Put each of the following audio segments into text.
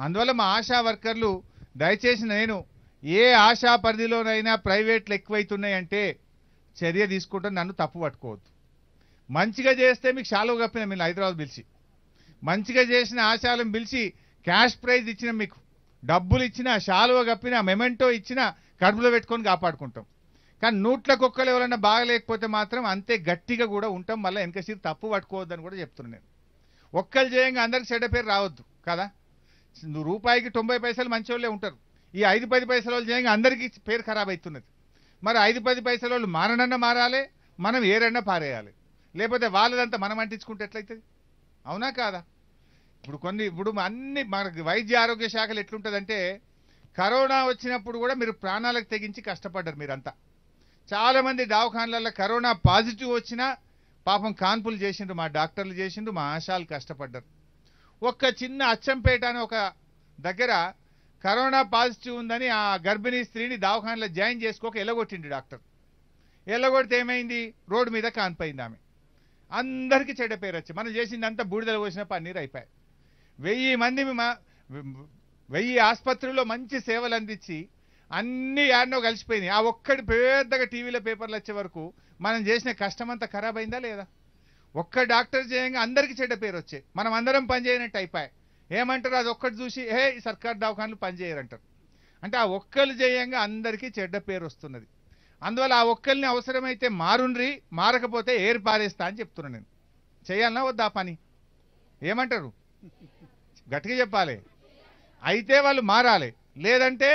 అందువల్ల మా ఆశా వర్కర్లు దయచేసి నేను ఏ ఆశా పరిధిలోనైనా ప్రైవేట్లు ఎక్కువైతున్నాయంటే చర్య తీసుకుంటే నన్ను తప్పు పట్టుకోవద్దు మంచిగా చేస్తే మీకు షాలో కప్పిన మీరు హైదరాబాద్ పిలిచి మంచిగా చేసిన ఆశాలను పిలిచి క్యాష్ ప్రైజ్ ఇచ్చిన మీకు డబ్బులు ఇచ్చిన షాలువ కప్పిన మెమెంటో ఇచ్చిన కడుపులో పెట్టుకొని కాపాడుకుంటాం కానీ నూట్ల కుక్కలు ఎవరైనా బాగలేకపోతే మాత్రం అంతే గట్టిగా కూడా ఉంటాం మళ్ళీ వెనక సీరు తప్పు పట్టుకోవద్దని కూడా చెప్తున్నాను నేను ఒక్కరు చేయంగా అందరికి చెడ్డ పేరు రావద్దు కదా నువ్వు రూపాయికి తొంభై పైసలు మంచోళ్ళే ఉంటారు ఈ ఐదు పది పైసల వాళ్ళు చేయంగా అందరికీ పేరు ఖరాబ్ అవుతున్నది మరి ఐదు పది పైసల వాళ్ళు మారనన్నా మారాలి మనం ఏరన్నా పారేయాలి లేకపోతే వాళ్ళదంతా మనం అంటించుకుంటే ఎట్లయితుంది అవునా కాదా ఇప్పుడు కొన్ని ఇప్పుడు అన్ని మనకి వైద్య ఆరోగ్య శాఖలు ఎట్లుంటుందంటే కరోనా వచ్చినప్పుడు కూడా మీరు ప్రాణాలకు తెగించి కష్టపడ్డారు మీరంతా చాలా మంది దవాఖాన్లలో కరోనా పాజిటివ్ వచ్చినా పాపం కాన్పులు చేసిండ్రు మా డాక్టర్లు చేసిండ్రు మా ఆశాలు కష్టపడ్డారు ఒక్క చిన్న అచ్చంపేట అని ఒక దగ్గర కరోనా పాజిటివ్ ఉందని ఆ గర్భిణీ స్త్రీని దవాఖానలో జాయిన్ చేసుకోక ఎలగొట్టిండు డాక్టర్ ఎల్లగొడితే ఏమైంది రోడ్డు మీద కాన్పోయింది ఆమె అందరికీ చెడ్డ పేరు వచ్చి మనం చేసిందంతా బూడిదలు పోసిన పన్నీరు అయిపోయాయి వెయ్యి మంది మా- వెయ్యి ఆసుపత్రుల్లో మంచి సేవలు అందించి అన్ని యాడ్నో కలిసిపోయినాయి ఆ ఒక్కటి పెద్దగా టీవీలో పేపర్లు వచ్చే వరకు మనం చేసిన కష్టం అంతా ఖరాబ్ అయిందా లేదా ఒక్క డాక్టర్ చేయంగా అందరికీ చెడ్డ పేరు వచ్చే మనం అందరం పనిచేయనట్టు అయిపోయాయి ఏమంటారు అది ఒక్కటి చూసి హే ఈ సర్కార్ దవాఖానలు పనిచేయరంటారు అంటే ఆ ఒక్కరు చేయంగా అందరికీ చెడ్డ పేరు వస్తున్నది అందువల్ల ఆ ఒక్కరిని అవసరమైతే మారుండ్రి మారకపోతే ఏరు పారేస్తా అని చెప్తున్నాను నేను చేయాలనా వద్దా ఆ పని ఏమంటారు గట్టిగా చెప్పాలి అయితే వాళ్ళు మారాలి లేదంటే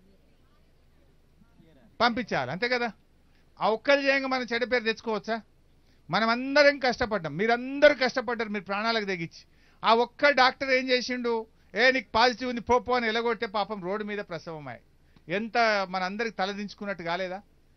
పంపించాలి అంతే కదా ఆ ఒక్కరు చేయంగా మనం చెడ్డ పేరు తెచ్చుకోవచ్చా మనం అందరం కష్టపడ్డాం మీరందరూ కష్టపడ్డారు మీరు ప్రాణాలకు తెగించి ఆ ఒక్క డాక్టర్ ఏం చేసిండు ఏ నీకు పాజిటివ్ ఉంది పోపో అని ఎలగొట్టే పాపం రోడ్డు మీద ప్రసవమాయి ఎంత మనందరికి తలదించుకున్నట్టు కాలేదా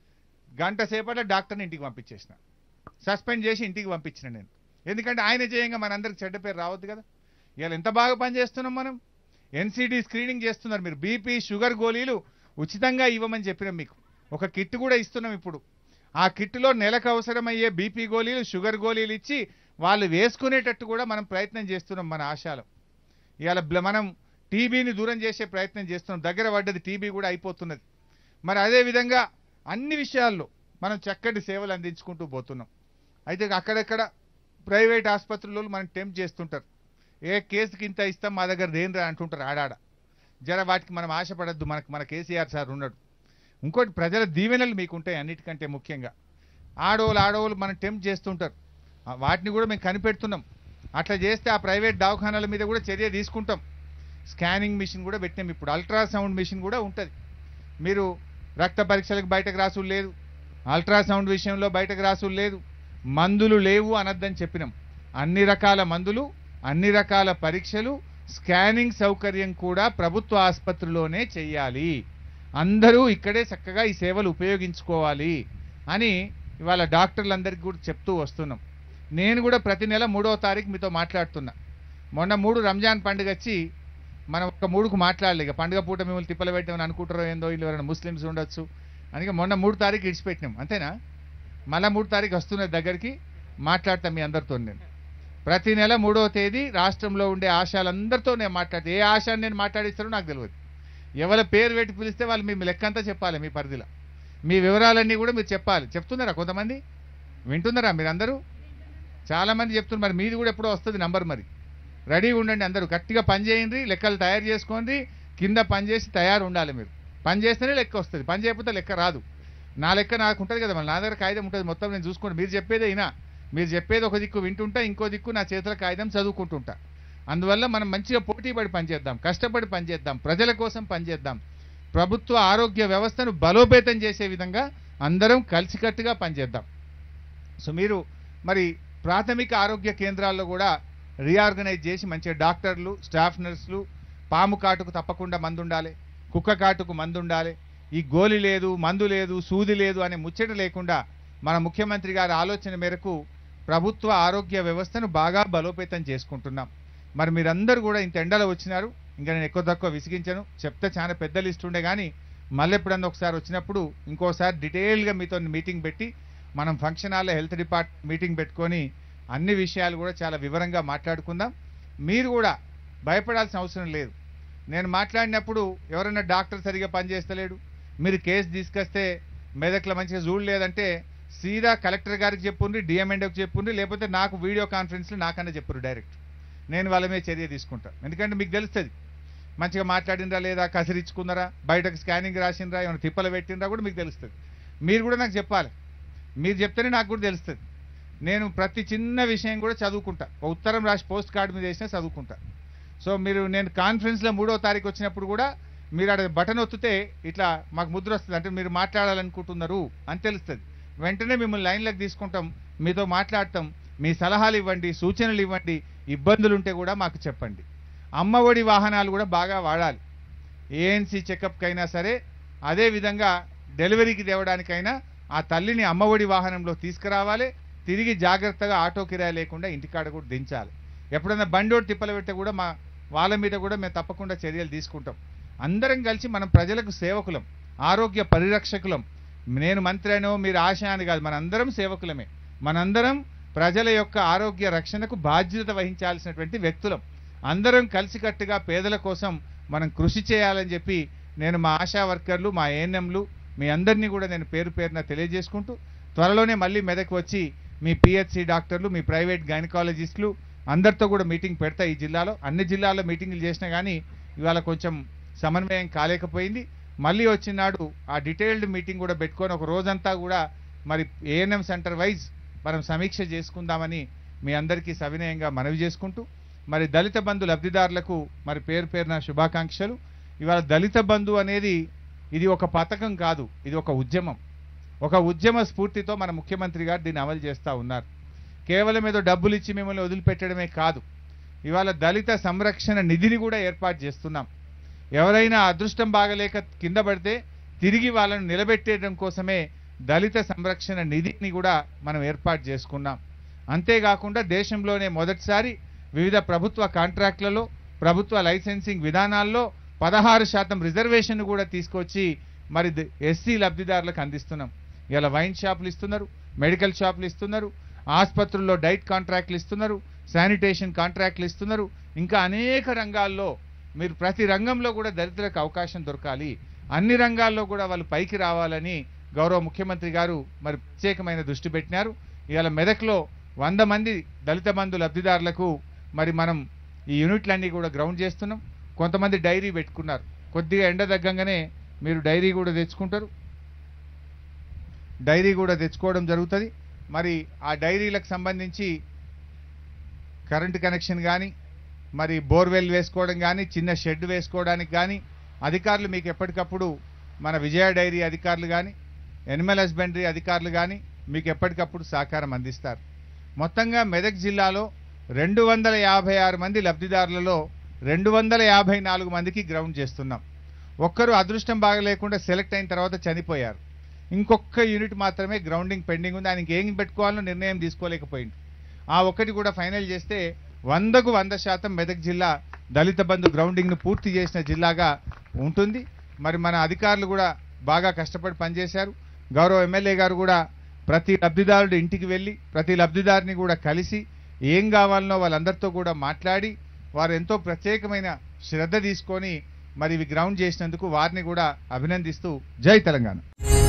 గంట సేపట్లో డాక్టర్ని ఇంటికి పంపించేసిన సస్పెండ్ చేసి ఇంటికి పంపించిన నేను ఎందుకంటే ఆయన చేయంగా మనందరికి చెడ్డ పేరు రావద్దు కదా ఇవాళ ఎంత బాగా పనిచేస్తున్నాం మనం ఎన్సీడీ స్క్రీనింగ్ చేస్తున్నారు మీరు బీపీ షుగర్ గోళీలు ఉచితంగా ఇవ్వమని చెప్పినాం మీకు ఒక కిట్ కూడా ఇస్తున్నాం ఇప్పుడు ఆ కిట్లో నెలకు అవసరమయ్యే బీపీ గోళీలు షుగర్ గోళీలు ఇచ్చి వాళ్ళు వేసుకునేటట్టు కూడా మనం ప్రయత్నం చేస్తున్నాం మన ఆశాలు ఇవాళ బ్ల- మనం టీబీని దూరం చేసే ప్రయత్నం చేస్తున్నాం దగ్గర పడ్డది టీబీ కూడా అయిపోతున్నది మరి అదే విధంగా అన్ని విషయాల్లో మనం చక్కటి సేవలు అందించుకుంటూ పోతున్నాం అయితే అక్కడక్కడ ప్రైవేట్ ఆసుపత్రుల్లో మనం టెంప్ చేస్తుంటారు ఏ కేసుకి ఇంత ఇస్తాం మా దగ్గర దేనిరా అంటుంటారు ఆడాడ జర వాటికి మనం ఆశపడద్దు మనకు మన కేసీఆర్ సార్ ఉన్నాడు ఇంకోటి ప్రజల దీవెనలు మీకు ఉంటాయి అన్నిటికంటే ముఖ్యంగా ఆడోళ్ళు ఆడోళ్ళు మనం టెంప్ట్ చేస్తుంటారు ఆ వాటిని కూడా మేము కనిపెడుతున్నాం అట్లా చేస్తే ఆ ప్రైవేట్ దవాఖానాల మీద కూడా చర్య తీసుకుంటాం స్కానింగ్ మిషన్ కూడా పెట్టినాం ఇప్పుడు అల్ట్రాసౌండ్ మిషన్ కూడా ఉంటుంది మీరు రక్త పరీక్షలకు బయటకు రాసులు లేదు అల్ట్రాసౌండ్ విషయంలో బయటకు రాసులు లేదు మందులు లేవు అనద్దని చెప్పినాం అన్ని రకాల మందులు అన్ని రకాల పరీక్షలు స్కానింగ్ సౌకర్యం కూడా ప్రభుత్వ ఆసుపత్రిలోనే చెయ్యాలి అందరూ ఇక్కడే చక్కగా ఈ సేవలు ఉపయోగించుకోవాలి అని ఇవాళ డాక్టర్లందరికీ కూడా చెప్తూ వస్తున్నాం నేను కూడా ప్రతి నెల మూడవ తారీఖు మీతో మాట్లాడుతున్నా మొన్న మూడు రంజాన్ పండుగ వచ్చి మనం ఒక మూడుకు మాట్లాడలే ఇక పండుగ పూట మిమ్మల్ని తిప్పలు పెట్టామని అనుకుంటారో ఏందో వీళ్ళు ఎవరైనా ముస్లిమ్స్ ఉండొచ్చు అందుకే మొన్న మూడు తారీఖు ఇడిచిపెట్టినాం అంతేనా మళ్ళా మూడు తారీఖు వస్తున్న దగ్గరికి మాట్లాడతాం మీ అందరితో నేను ప్రతి నెల మూడవ తేదీ రాష్ట్రంలో ఉండే ఆశాలందరితో నేను మాట్లాడితే ఏ ఆశాన్ని నేను మాట్లాడిస్తారో నాకు తెలియదు ఎవరి పేరు పెట్టి పిలిస్తే వాళ్ళు మీ లెక్కంతా చెప్పాలి మీ పరిధిలో మీ వివరాలన్నీ కూడా మీరు చెప్పాలి చెప్తున్నారా కొంతమంది వింటున్నారా మీరందరూ చాలా మంది చెప్తున్నారు మరి మీది కూడా ఎప్పుడో వస్తుంది నంబర్ మరి రెడీ ఉండండి అందరూ గట్టిగా పని చేయండి లెక్కలు తయారు చేసుకోండి కింద పని చేసి తయారు ఉండాలి మీరు పని చేస్తేనే లెక్క వస్తుంది పని చేయకపోతే లెక్క రాదు నా లెక్క నాకు ఉంటుంది కదా మళ్ళీ నా దగ్గర కాగితం ఉంటుంది మొత్తం నేను చూసుకోండి మీరు చెప్పేదే అయినా మీరు చెప్పేది ఒక దిక్కు వింటుంటా ఇంకో దిక్కు నా చేతుల కాగితం చదువుకుంటుంటా అందువల్ల మనం మంచిగా పోటీ పడి పనిచేద్దాం కష్టపడి పనిచేద్దాం ప్రజల కోసం పనిచేద్దాం ప్రభుత్వ ఆరోగ్య వ్యవస్థను బలోపేతం చేసే విధంగా అందరం కలిసికట్టుగా పనిచేద్దాం సో మీరు మరి ప్రాథమిక ఆరోగ్య కేంద్రాల్లో కూడా రీఆర్గనైజ్ చేసి మంచిగా డాక్టర్లు స్టాఫ్ నర్సులు పాము కాటుకు తప్పకుండా మందు ఉండాలి కుక్క కాటుకు మందు ఉండాలి ఈ గోలి లేదు మందు లేదు సూది లేదు అనే ముచ్చట లేకుండా మన ముఖ్యమంత్రి గారి ఆలోచన మేరకు ప్రభుత్వ ఆరోగ్య వ్యవస్థను బాగా బలోపేతం చేసుకుంటున్నాం మరి మీరందరూ కూడా ఇంత ఎండలో వచ్చినారు ఇంకా నేను ఎక్కువ తక్కువ విసిగించను చెప్తే చాలా పెద్ద లిస్ట్ ఉండే కానీ మళ్ళీ ఎప్పుడన్నా ఒకసారి వచ్చినప్పుడు ఇంకోసారి డీటెయిల్గా మీతో మీటింగ్ పెట్టి మనం ఫంక్షన్ హాల్లో హెల్త్ డిపార్ట్ మీటింగ్ పెట్టుకొని అన్ని విషయాలు కూడా చాలా వివరంగా మాట్లాడుకుందాం మీరు కూడా భయపడాల్సిన అవసరం లేదు నేను మాట్లాడినప్పుడు ఎవరైనా డాక్టర్ సరిగా పనిచేస్తలేడు మీరు కేసు తీసుకొస్తే మెదక్లో మంచిగా చూడలేదంటే సీదా కలెక్టర్ గారికి చెప్పుండ్రి డిఎంఎండ్కి చెప్పుండ్రి లేకపోతే నాకు వీడియో కాన్ఫరెన్స్లో నాకన్నా చెప్పురు డైరెక్ట్ నేను వాళ్ళ మీద చర్య తీసుకుంటా ఎందుకంటే మీకు తెలుస్తుంది మంచిగా మాట్లాడినరా లేదా కసిరించుకున్నారా బయటకు స్కానింగ్ రాసిండ్రా ఏమైనా తిప్పలు పెట్టినరా కూడా మీకు తెలుస్తుంది మీరు కూడా నాకు చెప్పాలి మీరు చెప్తేనే నాకు కూడా తెలుస్తుంది నేను ప్రతి చిన్న విషయం కూడా చదువుకుంటా ఒక ఉత్తరం రాసి పోస్ట్ కార్డు మీద వేసినా చదువుకుంటా సో మీరు నేను కాన్ఫరెన్స్లో మూడో తారీఖు వచ్చినప్పుడు కూడా మీరు అక్కడ బటన్ ఒత్తితే ఇట్లా మాకు ముద్ర వస్తుంది అంటే మీరు మాట్లాడాలనుకుంటున్నారు అని తెలుస్తుంది వెంటనే మిమ్మల్ని లైన్లోకి తీసుకుంటాం మీతో మాట్లాడతాం మీ సలహాలు ఇవ్వండి సూచనలు ఇవ్వండి ఇబ్బందులు ఉంటే కూడా మాకు చెప్పండి అమ్మఒడి వాహనాలు కూడా బాగా వాడాలి ఏఎన్సీ చెకప్కి అయినా సరే అదే విధంగా డెలివరీకి తేవడానికైనా ఆ తల్లిని అమ్మఒడి వాహనంలో తీసుకురావాలి తిరిగి జాగ్రత్తగా ఆటో కిరాయి లేకుండా ఇంటికాడ కూడా దించాలి ఎప్పుడైనా బండోడు తిప్పలు పెడితే కూడా మా వాళ్ళ మీద కూడా మేము తప్పకుండా చర్యలు తీసుకుంటాం అందరం కలిసి మనం ప్రజలకు సేవకులం ఆరోగ్య పరిరక్షకులం నేను మంత్రి అనో మీరు ఆశ అని కాదు మనందరం సేవకులమే మనందరం ప్రజల యొక్క ఆరోగ్య రక్షణకు బాధ్యత వహించాల్సినటువంటి వ్యక్తులం అందరం కలిసికట్టుగా పేదల కోసం మనం కృషి చేయాలని చెప్పి నేను మా ఆశా వర్కర్లు మా ఏఎన్ఎంలు మీ అందరినీ కూడా నేను పేరు పేరున తెలియజేసుకుంటూ త్వరలోనే మళ్ళీ మెదక్ వచ్చి మీ పిహెచ్సి డాక్టర్లు మీ ప్రైవేట్ గైనకాలజిస్టులు అందరితో కూడా మీటింగ్ పెడతా ఈ జిల్లాలో అన్ని జిల్లాల్లో మీటింగ్లు చేసినా కానీ ఇవాళ కొంచెం సమన్వయం కాలేకపోయింది మళ్ళీ వచ్చినాడు ఆ డీటెయిల్డ్ మీటింగ్ కూడా పెట్టుకొని ఒక రోజంతా కూడా మరి ఏఎన్ఎం సెంటర్ వైజ్ మనం సమీక్ష చేసుకుందామని మీ అందరికీ సవినయంగా మనవి చేసుకుంటూ మరి దళిత బంధు లబ్ధిదారులకు మరి పేరు పేరున శుభాకాంక్షలు ఇవాళ దళిత బంధు అనేది ఇది ఒక పథకం కాదు ఇది ఒక ఉద్యమం ఒక ఉద్యమ స్ఫూర్తితో మన ముఖ్యమంత్రి గారు దీన్ని అమలు చేస్తూ ఉన్నారు కేవలం ఏదో డబ్బులు ఇచ్చి మిమ్మల్ని వదిలిపెట్టడమే కాదు ఇవాళ దళిత సంరక్షణ నిధిని కూడా ఏర్పాటు చేస్తున్నాం ఎవరైనా అదృష్టం బాగలేక కింద పడితే తిరిగి వాళ్ళని నిలబెట్టేయడం కోసమే దళిత సంరక్షణ నిధిని కూడా మనం ఏర్పాటు చేసుకున్నాం అంతేకాకుండా దేశంలోనే మొదటిసారి వివిధ ప్రభుత్వ కాంట్రాక్ట్లలో ప్రభుత్వ లైసెన్సింగ్ విధానాల్లో పదహారు శాతం రిజర్వేషన్ కూడా తీసుకొచ్చి మరి ఎస్సీ లబ్ధిదారులకు అందిస్తున్నాం ఇలా వైన్ షాపులు ఇస్తున్నారు మెడికల్ షాపులు ఇస్తున్నారు ఆసుపత్రుల్లో డైట్ కాంట్రాక్ట్లు ఇస్తున్నారు శానిటేషన్ కాంట్రాక్ట్లు ఇస్తున్నారు ఇంకా అనేక రంగాల్లో మీరు ప్రతి రంగంలో కూడా దళితులకు అవకాశం దొరకాలి అన్ని రంగాల్లో కూడా వాళ్ళు పైకి రావాలని గౌరవ ముఖ్యమంత్రి గారు మరి ప్రత్యేకమైన దృష్టి పెట్టినారు ఇవాళ మెదక్లో వంద మంది దళిత బంధు లబ్ధిదారులకు మరి మనం ఈ యూనిట్లన్నీ కూడా గ్రౌండ్ చేస్తున్నాం కొంతమంది డైరీ పెట్టుకున్నారు కొద్దిగా ఎండ తగ్గంగానే మీరు డైరీ కూడా తెచ్చుకుంటారు డైరీ కూడా తెచ్చుకోవడం జరుగుతుంది మరి ఆ డైరీలకు సంబంధించి కరెంటు కనెక్షన్ కానీ మరి బోర్వెల్ వేసుకోవడం కానీ చిన్న షెడ్ వేసుకోవడానికి కానీ అధికారులు మీకు ఎప్పటికప్పుడు మన విజయ డైరీ అధికారులు కానీ ఎనిమల్ హస్బెండరీ అధికారులు కానీ మీకు ఎప్పటికప్పుడు సహకారం అందిస్తారు మొత్తంగా మెదక్ జిల్లాలో రెండు వందల యాభై ఆరు మంది లబ్ధిదారులలో రెండు వందల యాభై నాలుగు మందికి గ్రౌండ్ చేస్తున్నాం ఒక్కరు అదృష్టం బాగలేకుండా సెలెక్ట్ అయిన తర్వాత చనిపోయారు ఇంకొక యూనిట్ మాత్రమే గ్రౌండింగ్ పెండింగ్ ఉంది ఆయనకి ఏం పెట్టుకోవాలో నిర్ణయం తీసుకోలేకపోయింది ఆ ఒక్కటి కూడా ఫైనల్ చేస్తే వందకు వంద శాతం మెదక్ జిల్లా దళిత బంధు గ్రౌండింగ్ను పూర్తి చేసిన జిల్లాగా ఉంటుంది మరి మన అధికారులు కూడా బాగా కష్టపడి పనిచేశారు గౌరవ ఎమ్మెల్యే గారు కూడా ప్రతి లబ్ధిదారుడు ఇంటికి వెళ్ళి ప్రతి లబ్ధిదారుని కూడా కలిసి ఏం కావాలనో వాళ్ళందరితో కూడా మాట్లాడి వారు ఎంతో ప్రత్యేకమైన శ్రద్ధ తీసుకొని మరి ఇవి గ్రౌండ్ చేసినందుకు వారిని కూడా అభినందిస్తూ జై తెలంగాణ